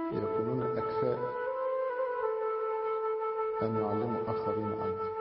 يكونون أكفاء أن يعلموا آخرين أيضا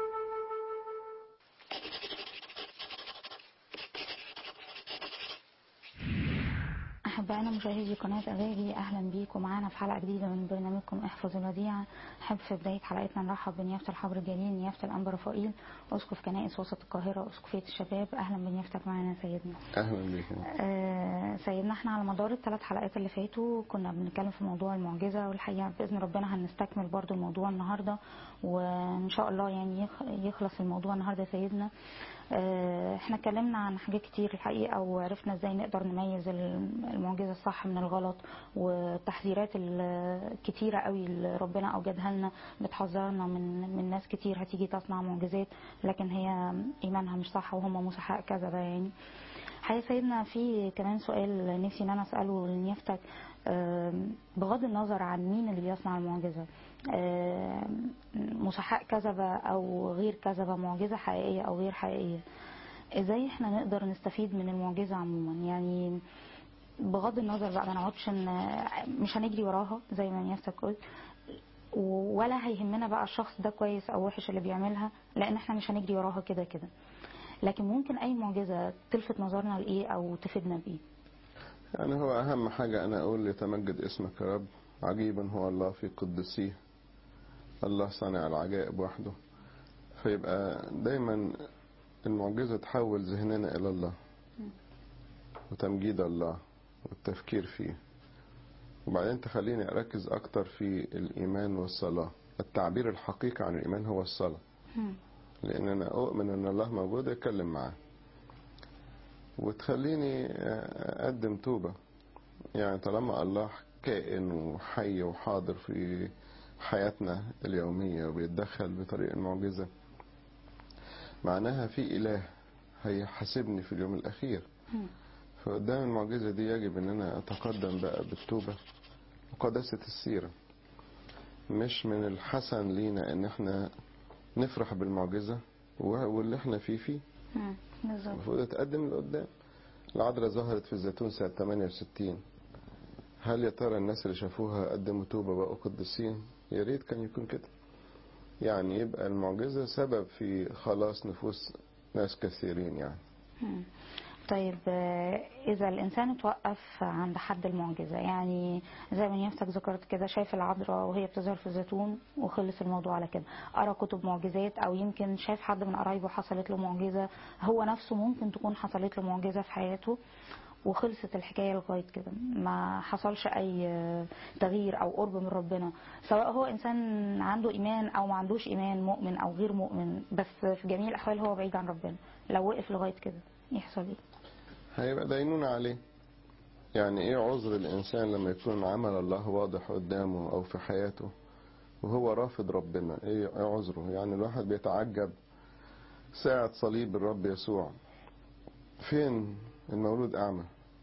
أحبائنا مشاهدي قناة أغاني أهلا بيكم معانا في حلقة جديدة من برنامجكم احفظ الوديعة نحب في بداية حلقتنا نرحب بنيافة الحبر الجليل نيافة الأنبا رفائيل أسقف كنائس وسط القاهرة أسقفية الشباب أهلا بنيافتك معانا سيدنا أهلا بك آه سيدنا احنا على مدار الثلاث حلقات اللي فاتوا كنا بنتكلم في موضوع المعجزة والحقيقة بإذن ربنا هنستكمل برضو الموضوع النهاردة وإن شاء الله يعني يخ- يخلص الموضوع النهاردة يا سيدنا آه، احنا اتكلمنا عن حاجات كتير الحقيقة وعرفنا ازاي نقدر نميز المعجزة الصح من الغلط والتحذيرات الكتيرة قوي اللي ربنا اوجدها لنا بتحذرنا من من ناس كتير هتيجي تصنع معجزات لكن هي ايمانها مش صح وهم مسحاء كذبة يعني حقيقة سيدنا في كمان سؤال نفسي ان انا اساله لنيافتك آم، بغض النظر عن مين اللي بيصنع المعجزة آم، مسحاء كذبة او غير كذبة معجزة حقيقية او غير حقيقية ازاي احنا نقدر نستفيد من المعجزة عموما يعني بغض النظر بقى ما نقعدش ان مش هنجري وراها زي ما نيافتك قلت ولا هيهمنا بقى الشخص ده كويس او وحش اللي بيعملها لان احنا مش هنجري وراها كده كده لكن ممكن اي معجزة تلفت نظرنا لايه او تفيدنا بايه يعني هو أهم حاجة أنا أقول يتمجد اسمك يا رب عجيبا هو الله في قدسيه الله صانع العجائب وحده فيبقى دايما المعجزة تحول ذهننا إلى الله وتمجيد الله والتفكير فيه وبعدين تخليني أركز أكتر في الإيمان والصلاة التعبير الحقيقي عن الإيمان هو الصلاة مم. لأن أنا أؤمن أن الله موجود يتكلم معاه وتخليني أقدم توبة يعني طالما الله كائن وحي وحاضر في حياتنا اليومية وبيتدخل بطريق المعجزة معناها في إله هيحاسبني في اليوم الأخير مم. فقدام المعجزة دي يجب أن أنا أتقدم بقى بالتوبة وقداسة السيرة مش من الحسن لينا أن احنا نفرح بالمعجزة واللي احنا فيه فيه مم. بالظبط المفروض اتقدم لقدام العذراء ظهرت في الزيتون سنة 68 هل يا ترى الناس اللي شافوها قدموا توبة بقوا قديسين يا ريت كان يكون كده يعني يبقى المعجزة سبب في خلاص نفوس ناس كثيرين يعني مم. طيب آه، إذا الإنسان اتوقف عند حد المعجزة يعني زي ما نيافتك ذكرت كده شايف العذراء وهي بتظهر في الزيتون وخلص الموضوع على كده قرا كتب معجزات أو يمكن شاف حد من قرايبه حصلت له معجزة هو نفسه ممكن تكون حصلت له معجزة في حياته وخلصت الحكاية لغاية كده ما حصلش أي آه، تغيير أو قرب من ربنا سواء هو إنسان عنده إيمان أو ما عندوش إيمان مؤمن أو غير مؤمن بس في جميع الأحوال هو بعيد عن ربنا لو وقف لغاية كده يحصل إيه؟ هيبقى دينونة عليه يعني ايه عذر الانسان لما يكون عمل الله واضح قدامه او في حياته وهو رافض ربنا ايه إيه عذره يعني الواحد بيتعجب ساعة صليب الرب يسوع فين المولود اعمى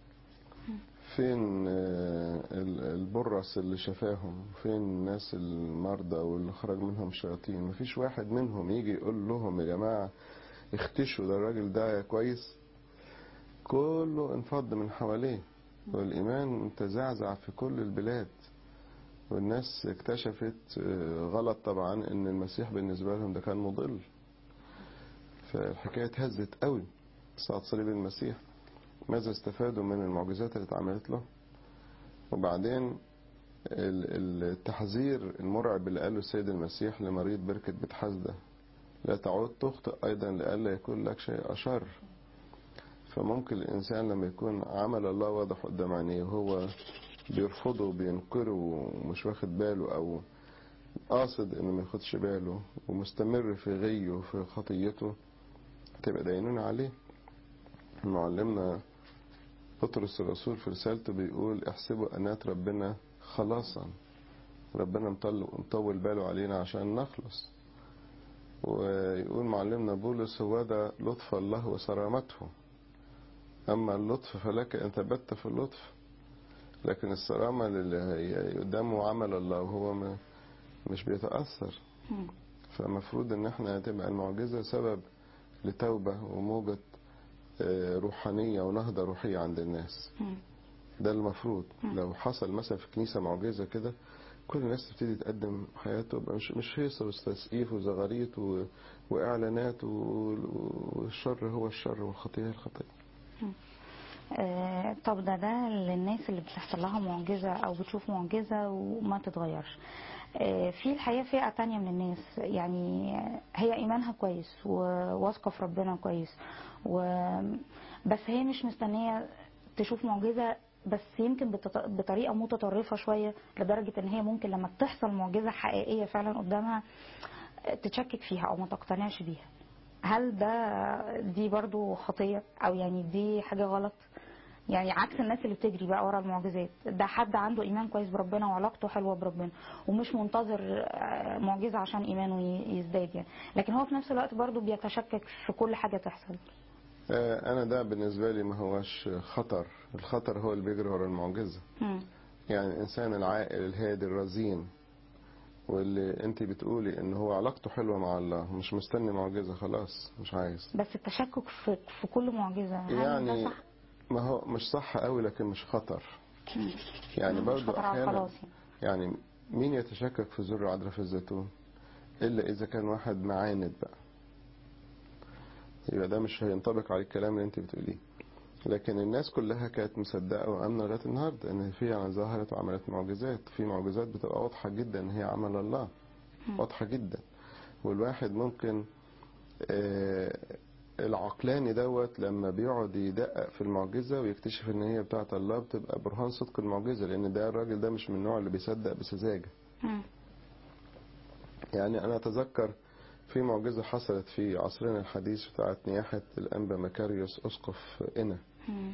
فين آه، ال- البرص اللي شفاهم فين الناس المرضى واللي خرج منهم شياطين مفيش واحد منهم يجي يقول لهم يا جماعة اختشوا ده الراجل ده كويس كله انفض من حواليه والإيمان تزعزع في كل البلاد والناس اكتشفت آه، غلط طبعا ان المسيح بالنسبة لهم ده كان مضل فالحكاية اتهزت قوي ساعة صليب المسيح ماذا استفادوا من المعجزات اللي اتعملت له وبعدين ال- التحذير المرعب اللي قاله السيد المسيح لمريض بركة بيت حسدة لا تعود تخطئ أيضا لئلا يكون لك شيء أشر فممكن الإنسان لما يكون عمل الله واضح قدام عينيه وهو بيرفضه وبينكره ومش واخد باله أو قاصد إنه ما ياخدش باله ومستمر في غيه وفي خطيته تبقى دينونة عليه معلمنا بطرس الرسول في رسالته بيقول احسبوا أنات ربنا خلاصا ربنا مطل- مطول باله علينا عشان نخلص ويقول معلمنا بولس هو ده لطف الله وصرامته أما اللطف فلك أن ثبت في اللطف لكن الصرامة اللي هي قدامه عمل الله وهو ما مش بيتأثر مم. فمفروض ان احنا تبقى المعجزة سبب لتوبة وموجة آه، روحانية ونهضة روحية عند الناس مم. ده المفروض مم. لو حصل مثلا في كنيسة معجزة كده كل الناس تبتدي تقدم حياته يبقى مش مش هيصة وتسقيف وزغاريت و... واعلانات و... والشر هو الشر والخطيئة هي الخطيئة آه، طب ده ده للناس اللي بتحصل لها معجزة أو بتشوف معجزة وما تتغيرش آه، في الحقيقة فئة تانية من الناس يعني هي إيمانها كويس وواثقة في ربنا كويس و بس هي مش مستنية تشوف معجزة بس يمكن بتط- بطريقة متطرفة شوية لدرجة إن هي ممكن لما تحصل معجزة حقيقية فعلا قدامها آه، تتشكك فيها أو ما تقتنعش بيها هل ده دي برضو خطية أو يعني دي حاجة غلط يعني عكس الناس اللي بتجري بقى ورا المعجزات ده حد عنده ايمان كويس بربنا وعلاقته حلوه بربنا ومش منتظر آه، معجزه عشان ايمانه ي- يزداد يعني لكن هو في نفس الوقت برضه بيتشكك في كل حاجه تحصل آه، أنا ده بالنسبة لي ما هوش خطر الخطر هو اللي بيجري ورا المعجزة مم. يعني الإنسان العاقل الهادي الرزين واللي أنت بتقولي إن هو علاقته حلوة مع الله مش مستني معجزة خلاص مش عايز بس التشكك في, في كل معجزه هل ده يعني صح؟ ما هو مش صح قوي لكن مش خطر مم. يعني مش برضو خطر على أحيانا خلاص يعني. يعني مين يتشكك في زر عذراء في الزيتون إلا إذا كان واحد معاند بقى يبقى ده مش هينطبق على الكلام اللي أنت بتقوليه لكن الناس كلها كانت مصدقة وآمنة لغاية النهاردة إن في يعني ظهرت وعملت معجزات في معجزات بتبقى واضحة جدا إن هي عمل الله مم. واضحة جدا والواحد ممكن آه، العقلاني دوت لما بيقعد يدقق في المعجزة ويكتشف ان هي بتاعت الله بتبقى برهان صدق المعجزة لان ده الراجل ده مش من النوع اللي بيصدق بسذاجة مم. يعني انا اتذكر في معجزة حصلت في عصرنا الحديث بتاعت نياحة الانبا مكاريوس اسقف انا مم.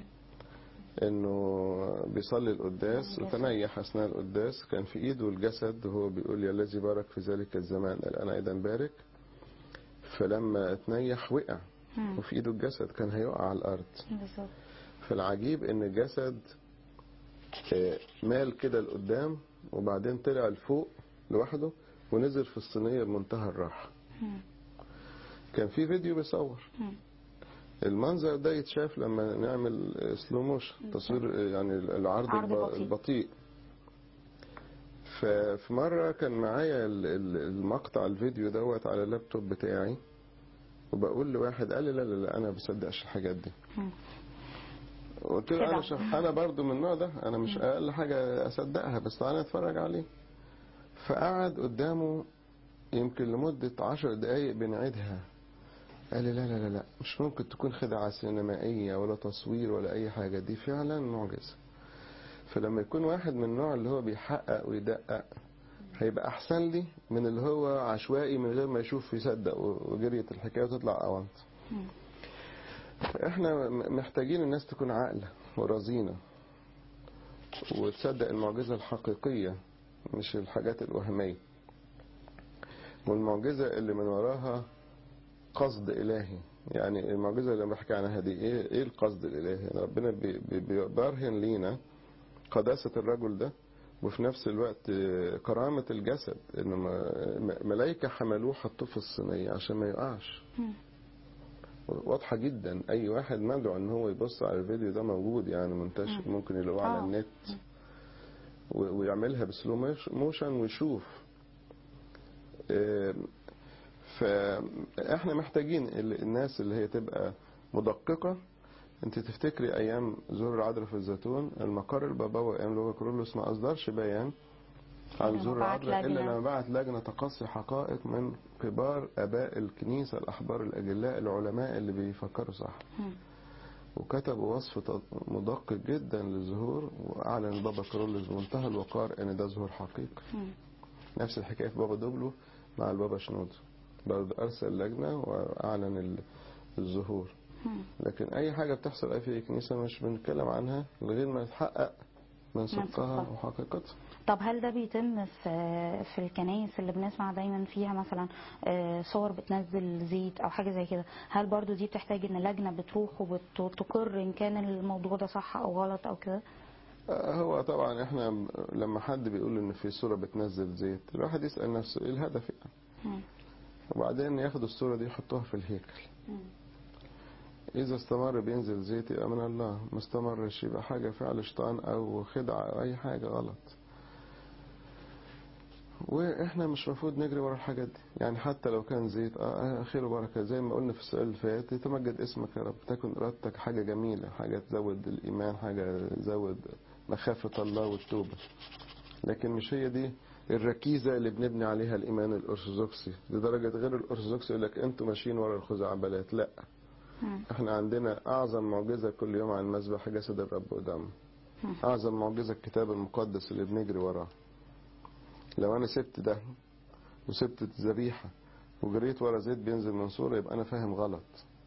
انه بيصلي القداس الجسد. وتنيح اثناء القداس كان في ايده الجسد وهو بيقول يا الذي بارك في ذلك الزمان قال انا ايضا بارك فلما تنيح وقع مم. وفي ايده الجسد كان هيقع على الارض بالظبط فالعجيب ان الجسد آه، مال كده لقدام وبعدين طلع لفوق لوحده ونزل في الصينية بمنتهى الراحة مم. كان في فيديو بيصور مم. المنظر ده يتشاف لما نعمل سلو موشن تصوير آه، يعني العرض عرض الب- بطيء. البطيء ففي مرة كان معايا ال- ال- المقطع الفيديو دوت على اللابتوب بتاعي وبقول لواحد قال لي لا لا لا انا بصدقش الحاجات دي مم. قلت له كده. انا شخ... انا برضو من النوع ده انا مش اقل حاجه اصدقها بس تعالى اتفرج عليه فقعد قدامه يمكن لمده عشر دقايق بنعيدها قال لي لا لا لا لا مش ممكن تكون خدعه سينمائيه ولا تصوير ولا اي حاجه دي فعلا معجزه فلما يكون واحد من النوع اللي هو بيحقق ويدقق هيبقى احسن لي من اللي هو عشوائي من غير ما يشوف يصدق و- وجريت الحكايه وتطلع اونت مم. احنا م- محتاجين الناس تكون عاقلة ورزينة وتصدق المعجزة الحقيقية مش الحاجات الوهمية والمعجزة اللي من وراها قصد إلهي يعني المعجزة اللي بحكي عنها دي إيه, إيه القصد الإلهي يعني ربنا بي- بي- بيبرهن لينا قداسة الرجل ده وفي نفس الوقت آه، كرامة الجسد إن م- م- ملايكة حملوه حطوه في الصينية عشان ما يقعش مم. واضحة جدا أي واحد مدعو إن هو يبص على الفيديو ده موجود يعني منتشر مم. ممكن يلاقوه على آه. النت و- ويعملها بسلو موش- موشن ويشوف آم، فإحنا محتاجين ال- الناس اللي هي تبقى مدققة انت تفتكري ايام زور العذراء في الزيتون المقر البابوي ايام لوكا كرولوس ما اصدرش بيان عن إلا زور لما بعت العذراء الا لجنة. لما بعت لجنه تقصي حقائق من كبار اباء الكنيسه الاحبار الاجلاء العلماء اللي بيفكروا صح مم. وكتبوا وصف ت- مدقق جدا للظهور واعلن البابا كرولوس بمنتهى الوقار ان ده ظهور حقيقي مم. نفس الحكايه في بابا دوبلو مع البابا شنود برضه ارسل لجنه واعلن ال- الظهور مم. لكن اي حاجه بتحصل اي في كنيسه مش بنتكلم عنها لغايه ما يتحقق من صدقها صدقها. وحقيقتها طب هل ده بيتم في في الكنايس اللي بنسمع دايما فيها مثلا آه، صور بتنزل زيت او حاجه زي كده هل برضو دي بتحتاج ان لجنه بتروح وبتقر ان كان الموضوع ده صح او غلط او كده آه، هو طبعا احنا م- لما حد بيقول ان في صوره بتنزل زيت الواحد يسال نفسه ايه الهدف يعني مم. وبعدين ياخدوا الصوره دي يحطوها في الهيكل مم. إذا استمر بينزل زيت يبقى من الله ما استمرش يبقى حاجة فعل شيطان أو خدعة أو أي حاجة غلط واحنا مش المفروض نجري ورا الحاجات دي يعني حتى لو كان زيت اه خير وبركه زي ما قلنا في السؤال اللي فات يتمجد اسمك يا رب تكن ارادتك حاجه جميله حاجه تزود الايمان حاجه تزود مخافه الله والتوبه لكن مش هي دي الركيزه اللي بنبني عليها الايمان الارثوذكسي لدرجه غير الارثوذكسي يقول لك انتوا ماشيين ورا الخزعبلات لا مم. احنا عندنا اعظم معجزه كل يوم على المذبح جسد الرب ودمه مم. اعظم معجزه الكتاب المقدس اللي بنجري وراه لو انا سبت ده وسبت الذبيحه وجريت ورا زيت بينزل من صوره يبقى انا فاهم غلط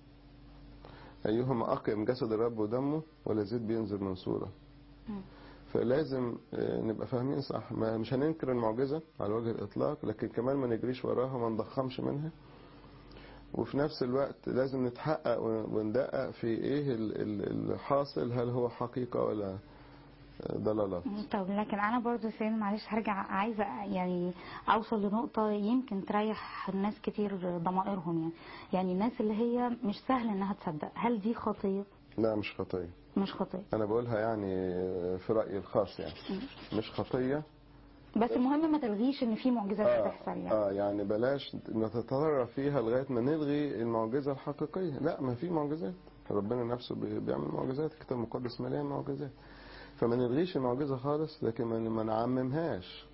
ايهما اقيم جسد الرب ودمه ولا زيت بينزل من صوره مم. فلازم آه، نبقى فاهمين صح ما مش هننكر المعجزه على وجه الاطلاق لكن كمان ما نجريش وراها وما نضخمش منها وفي نفس الوقت لازم نتحقق وندقق في ايه ال- ال- الحاصل هل هو حقيقه ولا ضلالات طب لكن انا برضو سيدنا معلش هرجع عايزه يعني اوصل لنقطه يمكن تريح الناس كتير ضمائرهم يعني يعني الناس اللي هي مش سهل انها تصدق هل دي خطيه لا مش خطيه مش خطيه انا بقولها يعني في رايي الخاص يعني مش خطيه بس المهم ما تلغيش ان في معجزات آه, بتحصل يعني اه يعني بلاش نتطرف فيها لغايه ما نلغي المعجزه الحقيقيه لا ما في معجزات ربنا نفسه بي- بيعمل معجزات الكتاب المقدس مليان معجزات فما نلغيش المعجزه خالص لكن ما ما نعممهاش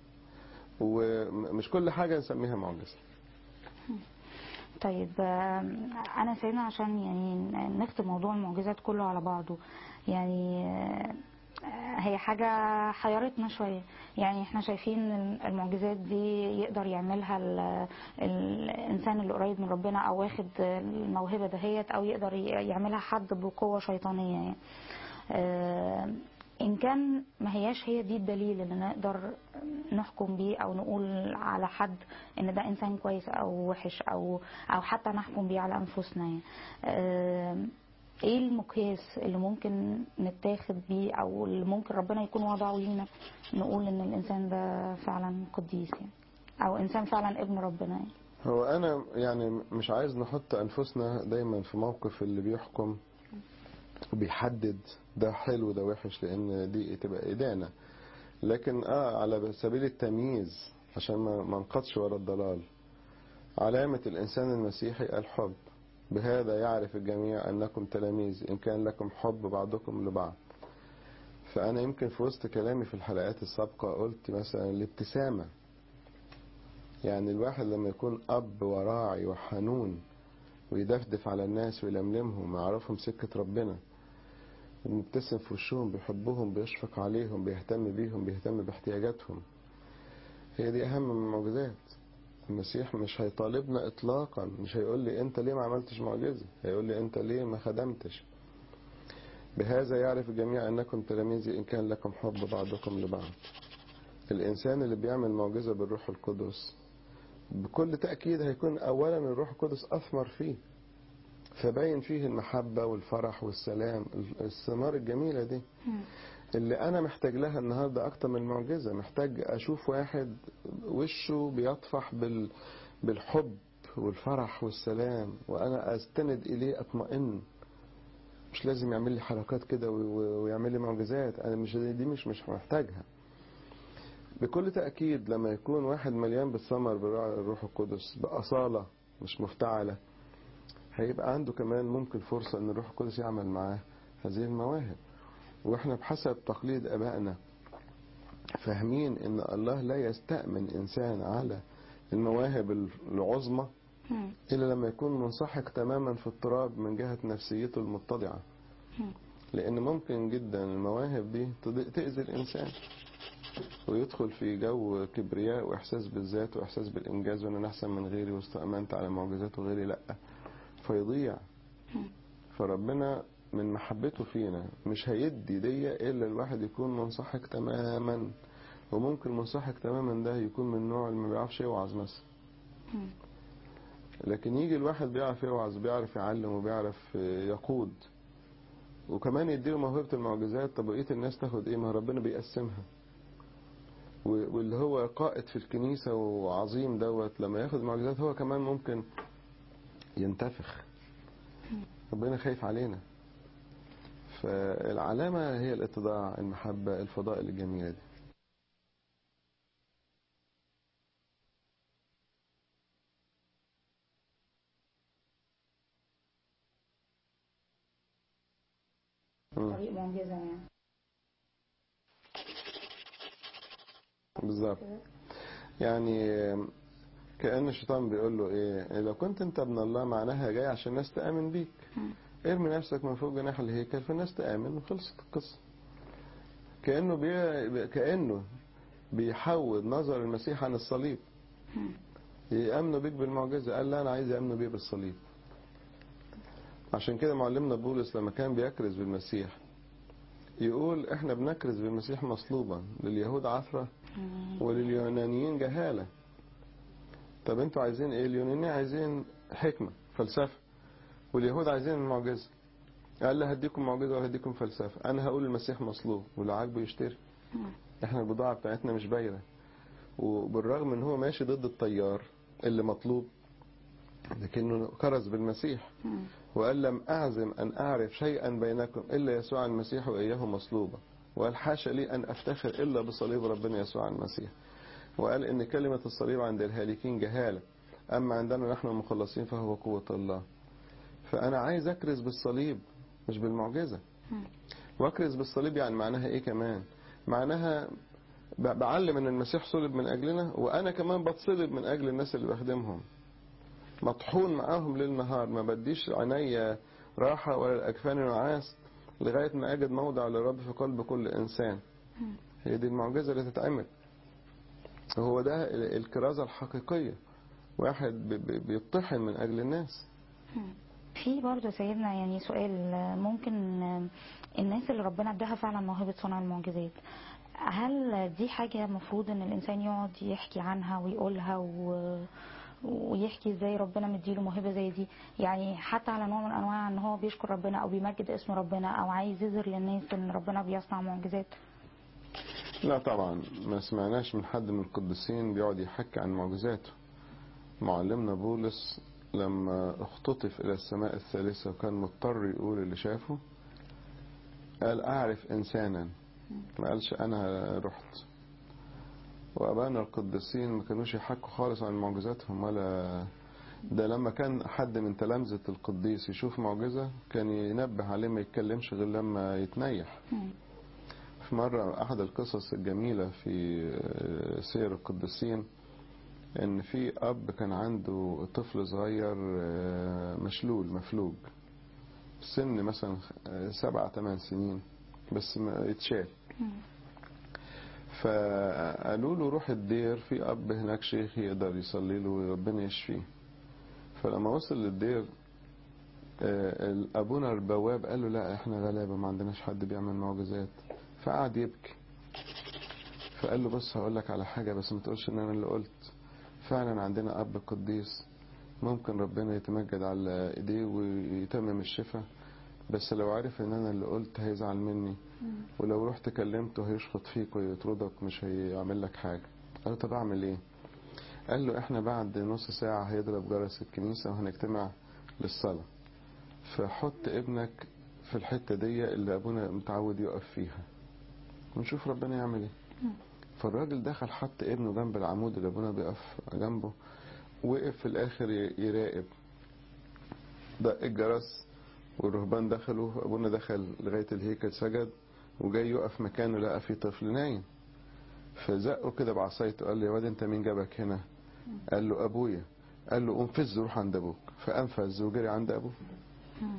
ومش كل حاجه نسميها معجزه طيب آه، انا سيدنا عشان يعني نختم موضوع المعجزات كله على بعضه يعني آه، هي حاجة حيرتنا شوية يعني احنا شايفين المعجزات دي يقدر يعملها ال- الانسان اللي قريب من ربنا او واخد الموهبة دهيت او يقدر يعملها حد بقوة شيطانية يعني آه، ان كان ما هياش هي دي الدليل اللي نقدر نحكم بيه او نقول على حد ان ده انسان كويس او وحش او او حتى نحكم بيه على انفسنا يعني. آه، ايه المقياس اللي ممكن نتاخد بيه او اللي ممكن ربنا يكون وضعه لينا نقول ان الانسان ده فعلا قديس يعني او انسان فعلا ابن ربنا يعني هو انا يعني مش عايز نحط انفسنا دايما في موقف اللي بيحكم وبيحدد ده حلو ده وحش لان دي تبقى ادانه لكن اه على سبيل التمييز عشان ما ما نقضش ورا الضلال علامة الإنسان المسيحي الحب بهذا يعرف الجميع أنكم تلاميذ إن كان لكم حب بعضكم لبعض فأنا يمكن في وسط كلامي في الحلقات السابقة قلت مثلا الابتسامة يعني الواحد لما يكون أب وراعي وحنون ويدفدف على الناس ويلملمهم ويعرفهم سكة ربنا ومبتسم في وشهم بيحبهم بيشفق عليهم بيهتم بيهم بيهتم باحتياجاتهم هي دي أهم من المعجزات المسيح مش هيطالبنا إطلاقا مش هيقول لي أنت ليه ما عملتش معجزة هيقول لي أنت ليه ما خدمتش بهذا يعرف الجميع أنكم تلاميذي إن كان لكم حب بعضكم لبعض الإنسان اللي بيعمل معجزة بالروح القدس بكل تأكيد هيكون أولا الروح القدس أثمر فيه فباين فيه المحبة والفرح والسلام الثمار الجميلة دي اللي أنا محتاج لها النهاردة أكتر من المعجزة محتاج أشوف واحد وشه بيطفح بال بالحب والفرح والسلام وأنا أستند إليه أطمئن مش لازم يعمل لي حركات كده و- و- ويعمل لي معجزات أنا مش دي مش مش محتاجها بكل تأكيد لما يكون واحد مليان بالثمر بالروح القدس بأصالة مش مفتعلة هيبقى عنده كمان ممكن فرصة ان الروح القدس يعمل معاه هذه المواهب واحنا بحسب تقليد ابائنا فاهمين ان الله لا يستأمن انسان على المواهب العظمى مم. الا لما يكون منسحق تماما في التراب من جهة نفسيته المتضعة مم. لان ممكن جدا المواهب دي تض- تأذي الانسان ويدخل في جو كبرياء واحساس بالذات واحساس بالانجاز وان انا احسن من غيري واستأمنت على معجزات وغيري لا فيضيع فربنا من محبته فينا مش هيدي دي الا الواحد يكون منسحق تماما وممكن منسحق تماما ده يكون من النوع اللي ما بيعرفش يوعظ مثلا مم. لكن يجي الواحد بيعرف يوعظ بيعرف يعلم وبيعرف يقود وكمان يديله موهبة المعجزات طب بقية الناس تاخد ايه ما ربنا بيقسمها و- واللي هو قائد في الكنيسة وعظيم دوت لما ياخد معجزات هو كمان ممكن ينتفخ ربنا خايف علينا فالعلامة هي الاتضاع المحبة الفضائل الجميلة دي مم. طريق معجزة يعني بالظبط يعني كأن الشيطان بيقول له ايه لو كنت انت ابن الله معناها جاي عشان الناس تآمن بيك مم. ارمي نفسك من فوق جناح الهيكل فالناس تآمن وخلصت القصة كأنه بي... كأنه بيحول نظر المسيح عن الصليب مم. يأمنوا بيك بالمعجزة قال لا أنا عايز يأمنوا بيه بالصليب عشان كده معلمنا بولس لما كان بيكرز بالمسيح يقول احنا بنكرز بالمسيح مصلوبا لليهود عثرة مم. ولليونانيين جهالة طب انتوا عايزين ايه اليونانيين عايزين حكمة فلسفة واليهود عايزين المعجزة قال له هديكم معجزة وهديكم فلسفة انا هقول المسيح مصلوب واللي عاجبه يشتري مم. احنا البضاعة بتاعتنا مش باينة وبالرغم ان هو ماشي ضد التيار اللي مطلوب لكنه كرز بالمسيح مم. وقال لم أعزم أن أعرف شيئا بينكم إلا يسوع المسيح وإياه مصلوبا وقال حاشا لي أن أفتخر إلا بصليب ربنا يسوع المسيح وقال إن كلمة الصليب عند الهالكين جهالة أما عندنا نحن المخلصين فهو قوة الله فأنا عايز أكرز بالصليب مش بالمعجزة مم. واكرز بالصليب يعني معناها إيه كمان معناها ب- بعلم ان المسيح صلب من اجلنا وانا كمان بتصلب من اجل الناس اللي بخدمهم مطحون معاهم ليل نهار ما بديش عينيا راحة ولا الأكفان نعاس لغاية ما أجد موضع للرب في قلب كل إنسان مم. هي دي المعجزة اللي تتعمل هو ده ال- الكرازة الحقيقية واحد ب- ب- بيطحن من أجل الناس في برضه سيدنا يعني سؤال ممكن الناس اللي ربنا اداها فعلا موهبة صنع المعجزات هل دي حاجة مفروض ان الانسان يقعد يحكي عنها ويقولها و... ويحكي ازاي ربنا مديله موهبة زي دي يعني حتى على نوع من انواع ان هو بيشكر ربنا او بيمجد اسم ربنا او عايز يظهر للناس ان ربنا بيصنع معجزات لا طبعا ما سمعناش من حد من القديسين بيقعد يحكي عن معجزاته معلمنا بولس لما اختطف إلى السماء الثالثة وكان مضطر يقول اللي شافه قال أعرف إنسانا ما قالش أنا رحت وأبانا القديسين ما كانوش يحكوا خالص عن معجزاتهم ولا ده لما كان حد من تلامذة القديس يشوف معجزة كان ينبه عليه ما يتكلمش غير لما يتنيح مم. في مرة أحد القصص الجميلة في سير القديسين إن في أب كان عنده طفل صغير مشلول مفلوج سن مثلا سبعة ثمان سنين بس ما يتشال مم. فقالوا له روح الدير في أب هناك شيخ يقدر يصلي له وربنا يشفيه فلما وصل للدير آه، أبونا البواب قال له لا احنا غلابة ما عندناش حد بيعمل معجزات فقعد يبكي فقال له بص هقول لك على حاجة بس ما تقولش ان انا اللي قلت فعلا عندنا اب قديس ممكن ربنا يتمجد على ايديه ويتمم الشفاء بس لو عرف ان انا اللي قلت هيزعل مني مم. ولو رحت كلمته هيشخط فيك ويطردك مش هيعمل لك حاجة قال له طب اعمل ايه قال له احنا بعد نص ساعة هيضرب جرس الكنيسة وهنجتمع للصلاة فحط ابنك في الحتة دي اللي ابونا متعود يقف فيها ونشوف ربنا يعمل ايه مم. فالراجل دخل حط ابنه جنب العمود اللي ابونا بيقف جنبه وقف في الاخر ي- يراقب دق الجرس والرهبان دخلوا ابونا دخل لغاية الهيكل سجد وجاي يقف مكانه لقى في طفل نايم فزقه كده بعصايته قال له يا واد انت مين جابك هنا قال له ابويا قال له انفذ روح عند ابوك فانفذ وجري عند ابوه مم.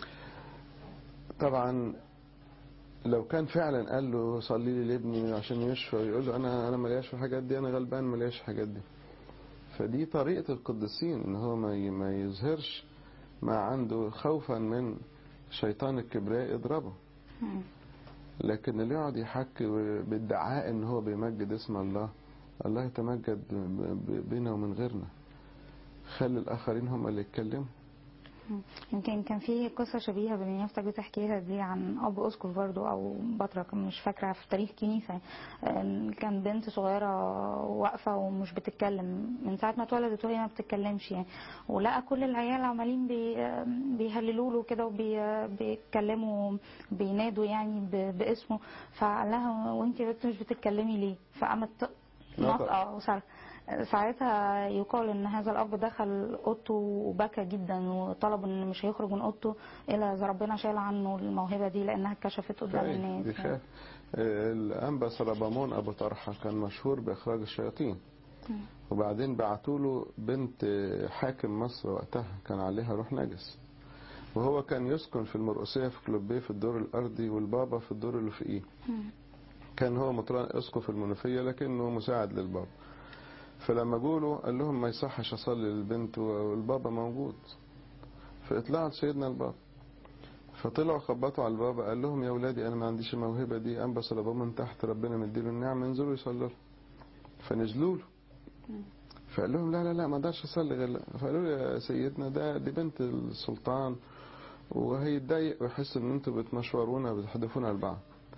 طبعا لو كان فعلا قال له صلي لي لابني عشان يشفى يقول له انا انا ملياش في الحاجات دي انا غلبان ملياش في الحاجات دي فدي طريقة القديسين ان هو ما ي- ما يظهرش ما عنده خوفا من شيطان الكبرياء يضربه مم. لكن اللي يقعد يحكي بادعاء ان هو بيمجد اسم الله الله يتمجد ب- ب- بينا ومن غيرنا خلي الاخرين هم اللي يتكلموا يمكن كان في قصة شبيهة باللي نفسك بتحكيها دي عن أب أسقف برضو أو بطرك مش فاكرة في تاريخ كنيسة آم، كان بنت صغيرة واقفة ومش بتتكلم من ساعة ما اتولدت وهي ما بتتكلمش يعني ولقى كل العيال عمالين بي بيهللوا له كده وبيتكلموا بينادوا يعني ب- باسمه فقال لها وانت يا بنت مش بتتكلمي ليه؟ فقامت نطق. نطقة وصرخ ساعتها يقال ان هذا الاب دخل اوضته وبكى جدا وطلب ان مش هيخرج من اوضته الا اذا ربنا شال عنه الموهبه دي لانها اتكشفت قدام خايف، الناس بيخاف آه، الأنبا سلبامون أبو طرحة كان مشهور بإخراج الشياطين مم. وبعدين بعتوا له بنت حاكم مصر وقتها كان عليها روح نجس وهو كان يسكن في المرقسية في كلوبيه في الدور الأرضي والبابا في الدور اللي فوقيه مم. كان هو مطران اسقف المنوفية لكنه مساعد للبابا فلما جوله قال لهم ما يصحش اصلي للبنت والبابا موجود فاطلعت سيدنا البابا فطلعوا خبطوا على البابا قال لهم يا ولادي انا ما عنديش الموهبه دي انبس البابا من تحت ربنا مديله النعمه انزلوا يصلوا له فنزلوا له فقال لهم لا لا لا ما اقدرش اصلي غير فقالوا له يا سيدنا ده دي بنت السلطان وهيتضايق ويحس ان انتوا بتمشورونا بتحدفونا لبعض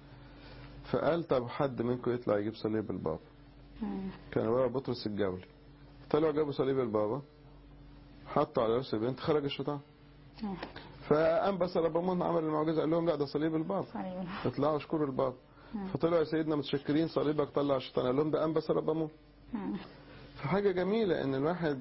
فقال طب حد منكم يطلع يجيب صليب البابا مم. كان بابا بطرس الجولي طلعوا جابوا صليب البابا حطوا على راس البنت خرج الشيطان مم. فانبس ربهم عمل المعجزه قال لهم لا ده صليب البابا صليب. اطلعوا اشكروا البابا مم. فطلعوا يا سيدنا متشكرين صليبك طلع الشيطان قال لهم ده انبس ربهم مم. فحاجه جميله ان الواحد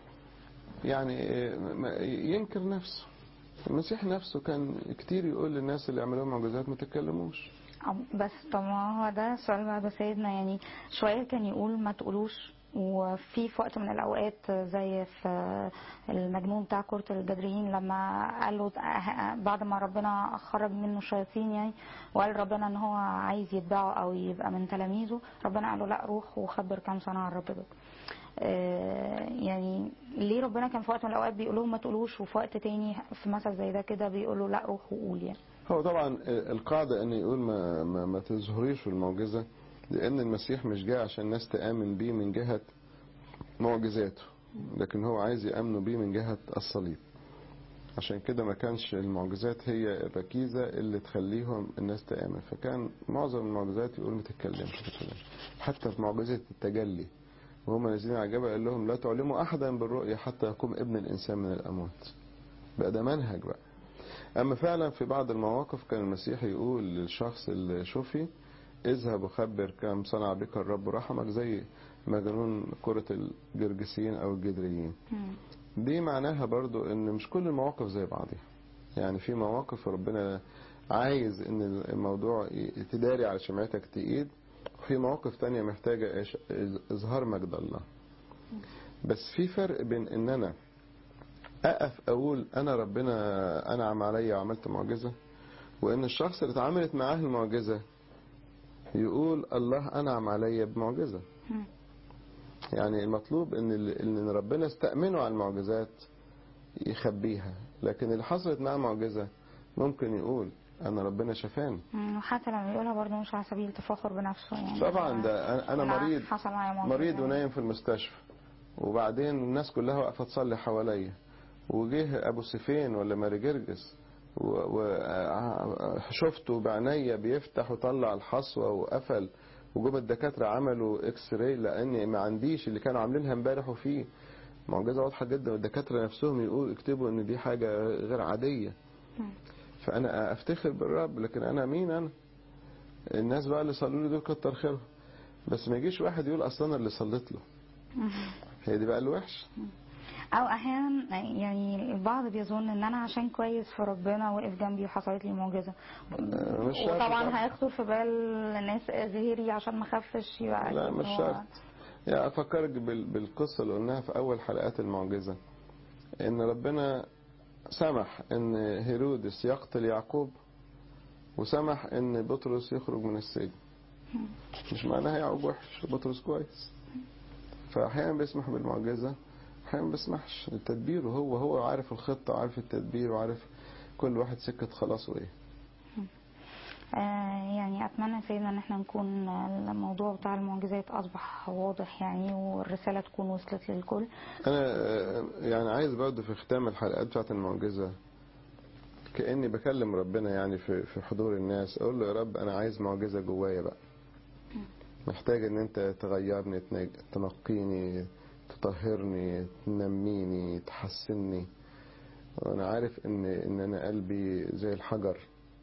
يعني ما- ينكر نفسه المسيح نفسه كان كتير يقول للناس اللي يعملوا معجزات ما تتكلموش أم- بس طب ما هو ده السؤال بقى سيدنا يعني شوية كان يقول ما تقولوش وفي في وقت من الأوقات زي في المجنون بتاع كرة الجدريين لما قال له بعد ما ربنا خرج منه الشياطين يعني وقال ربنا ان هو عايز يتبعه او يبقى من تلاميذه ربنا قال له لا روح وخبر كام صنع الرب بك آه، يعني ليه ربنا كان في وقت من الأوقات بيقول لهم ما تقولوش وفي وقت تاني في مثل زي ده كده بيقول له لا روح وقول يعني هو طبعا القاعدة ان يقول ما, ما, ما تظهريش المعجزة لان المسيح مش جاي عشان الناس تآمن بيه من جهة معجزاته لكن هو عايز يأمنوا بيه من جهة الصليب عشان كده ما كانش المعجزات هي الركيزة اللي تخليهم الناس تآمن فكان معظم المعجزات يقول ما تتكلمش ما تتكلمش حتى في معجزة التجلي وهم نازلين على الجبل قال لهم لا تعلموا أحدا بالرؤيا حتى يقوم ابن الإنسان من الأموات بقى ده منهج بقى أما فعلا في بعض المواقف كان المسيح يقول للشخص اللي شوفي اذهب وخبر كم صنع بك الرب رحمك زي مجنون كرة الجرجسيين أو الجدريين مم. دي معناها برضو ان مش كل المواقف زي بعضها يعني في مواقف ربنا عايز ان الموضوع تداري على شمعتك تقيد وفي مواقف تانية محتاجة إيش- اظهار مجد الله بس في فرق بين ان انا اقف اقول انا ربنا انعم عليا وعملت معجزة وان الشخص اللي اتعاملت معاه المعجزة يقول الله انعم عليا بمعجزة مم. يعني المطلوب ان ال- ان ربنا استأمنه على المعجزات يخبيها لكن اللي حصلت معاه معجزة ممكن يقول انا ربنا شفاني مم، وحتى لما يقولها برضه مش على سبيل التفاخر بنفسه يعني طبعا ده أنا- انا لا، مريض حصل معايا موقف مريض يعني. ونايم في المستشفى وبعدين الناس كلها واقفه تصلي حواليا وجه ابو سيفين ولا ماري جرجس وشفته بعينيا بيفتح وطلع الحصوه وقفل وجم الدكاتره عملوا اكس راي لاني ما عنديش اللي كانوا عاملينها امبارح وفيه معجزه واضحه جدا والدكاتره نفسهم يقول اكتبوا ان دي حاجه غير عاديه مم. فانا افتخر بالرب لكن انا مين انا الناس بقى اللي صلوا لي دول كتر خيرهم بس ما يجيش واحد يقول اصل انا اللي صليت له هي دي بقى الوحش او احيانا يعني البعض بيظن ان انا عشان كويس في ربنا وقف جنبي وحصلت لي معجزه آه، مش شرط وطبعا طبعا. هيخطر في بال الناس غيري عشان ما خفش يبقى لا أكيد مش هو- شرط يعني افكرك بال- بالقصه اللي قلناها في اول حلقات المعجزه ان ربنا سمح ان هيرودس يقتل يعقوب وسمح ان بطرس يخرج من السجن مش معناها يعقوب وحش بطرس كويس فاحيانا بيسمح بالمعجزه احيانا ما بيسمحش التدبير هو هو عارف الخطه وعارف التدبير وعارف كل واحد سكه خلاصه ايه آه، يعني اتمنى سيدنا ان احنا نكون الموضوع بتاع المعجزات اصبح واضح يعني والرساله تكون وصلت للكل انا آه، يعني عايز برضه في ختام الحلقات بتاعت المعجزه كاني بكلم ربنا يعني في في حضور الناس اقول له يا رب انا عايز معجزه جوايا بقى محتاج ان انت تغيرني تنج- تنقيني تطهرني تنميني تحسني وانا عارف ان ان انا قلبي زي الحجر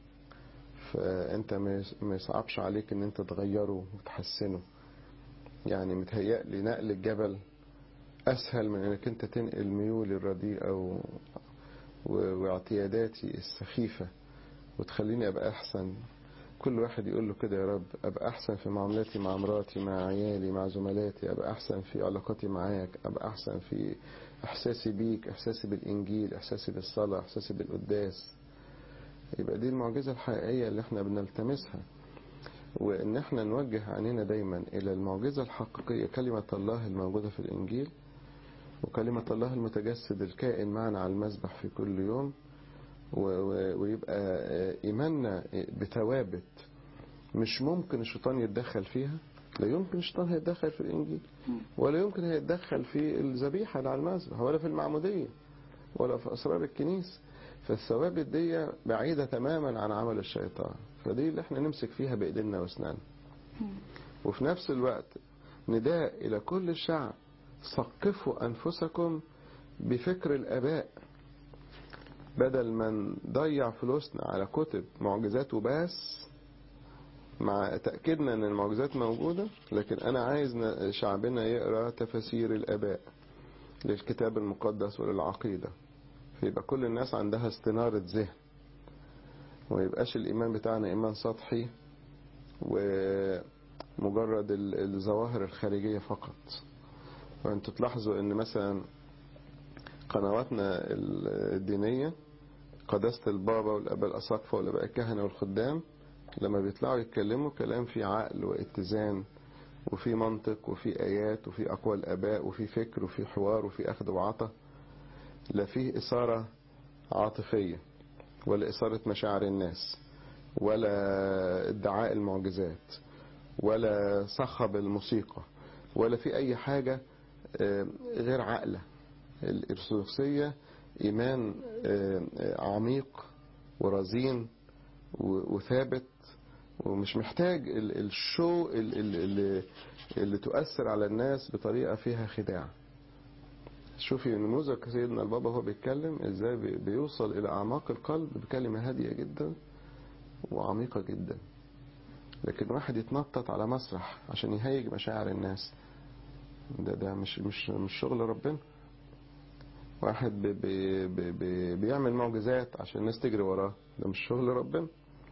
فانت ما يص- ما يصعبش عليك ان انت تغيره وتحسنه يعني متهيألي نقل الجبل اسهل من انك انت تنقل ميولي الرديئه و... و... واعتياداتي السخيفه وتخليني ابقى احسن كل واحد يقول له كده يا رب ابقى احسن في معاملاتي مع مراتي مع عيالي مع زملاتي ابقى احسن في علاقاتي معاك ابقى احسن في احساسي بيك احساسي بالانجيل احساسي بالصلاه احساسي بالقداس يبقى دي المعجزه الحقيقيه اللي احنا بنلتمسها وان احنا نوجه عينينا دايما الى المعجزه الحقيقيه كلمه الله الموجوده في الانجيل وكلمه الله المتجسد الكائن معنا على المذبح في كل يوم و- و- ويبقى آه، إيماننا بثوابت مش ممكن الشيطان يتدخل فيها لا يمكن الشيطان هيتدخل في الإنجيل ولا يمكن هيتدخل في الذبيحة اللي على المذبح ولا في المعمودية ولا في أسرار الكنيسة فالثوابت دي بعيدة تماما عن عمل الشيطان فدي اللي احنا نمسك فيها بإيدينا وأسناننا وفي نفس الوقت نداء إلى كل الشعب ثقفوا أنفسكم بفكر الآباء بدل ما نضيع فلوسنا على كتب معجزات وبس مع تأكيدنا ان المعجزات موجودة لكن انا عايز ن- شعبنا يقرأ تفاسير الاباء للكتاب المقدس وللعقيدة فيبقى كل الناس عندها استنارة ذهن ويبقاش الايمان بتاعنا ايمان سطحي ومجرد ال- الظواهر الخارجية فقط وانتوا تلاحظوا ان مثلا قنواتنا الدينية قداسة البابا والآباء الأساقفة والآباء الكهنة والخدام لما بيطلعوا يتكلموا كلام فيه عقل واتزان وفي منطق وفي آيات وفي أقوال آباء وفي فكر وفي حوار وفي أخذ وعطى لا فيه إثارة عاطفية ولا إثارة مشاعر الناس ولا ادعاء المعجزات ولا صخب الموسيقى ولا في أي حاجة آه، غير عاقلة الأرثوذكسية إيمان آه، آه، عميق ورزين و- وثابت ومش محتاج ال- الشو ال- ال- اللي, اللي تؤثر على الناس بطريقة فيها خداع شوفي نموذج سيدنا البابا هو بيتكلم ازاي بي- بيوصل الى اعماق القلب بكلمة هادية جدا وعميقة جدا لكن واحد يتنطط على مسرح عشان يهيج مشاعر الناس ده ده مش مش مش شغل ربنا واحد بي بي بي بي بيعمل معجزات عشان الناس تجري وراه ده مش شغل ربنا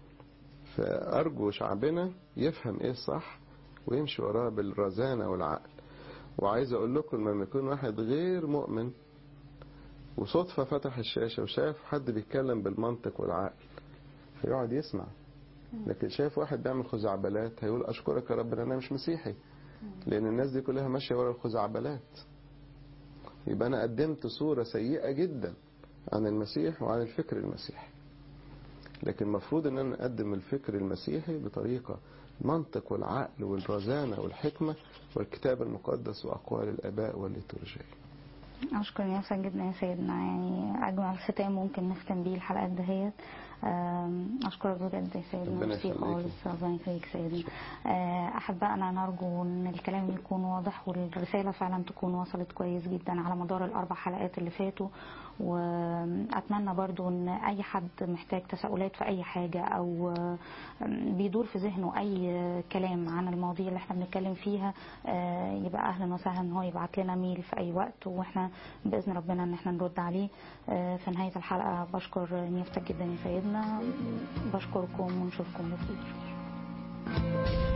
فأرجو شعبنا يفهم ايه الصح ويمشي وراه بالرزانة والعقل وعايز اقول لكم لما يكون واحد غير مؤمن وصدفة فتح الشاشة وشاف حد بيتكلم بالمنطق والعقل فيقعد يسمع لكن شايف واحد بيعمل خزعبلات هيقول اشكرك يا رب إن انا مش مسيحي لان الناس دي كلها ماشية ورا الخزعبلات يبقى انا قدمت صورة سيئة جدا عن المسيح وعن الفكر المسيحي لكن المفروض ان انا اقدم الفكر المسيحي بطريقة المنطق والعقل والرزانة والحكمة والكتاب المقدس واقوال الاباء والليتورجية اشكر نفسك جدا يا سيدنا يعني اجمل ختام ممكن نختم بيه الحلقات دهيت آم، اشكرك بجد يا سيدنا ربنا ميرسي يخليكي. خالص ربنا يخليك سيدنا آه، احبائنا نرجو ان الكلام يكون واضح والرساله فعلا تكون وصلت كويس جدا على مدار الاربع حلقات اللي فاتوا واتمنى برضو ان اي حد محتاج تساؤلات في اي حاجه او آم، بيدور في ذهنه اي كلام عن المواضيع اللي احنا بنتكلم فيها آه، يبقى اهلا وسهلا ان هو يبعت لنا ميل في اي وقت واحنا باذن ربنا ان احنا نرد عليه آه، في نهايه الحلقه بشكر نيفتك جدا يا سيدنا بشكركم ونشوفكم بخير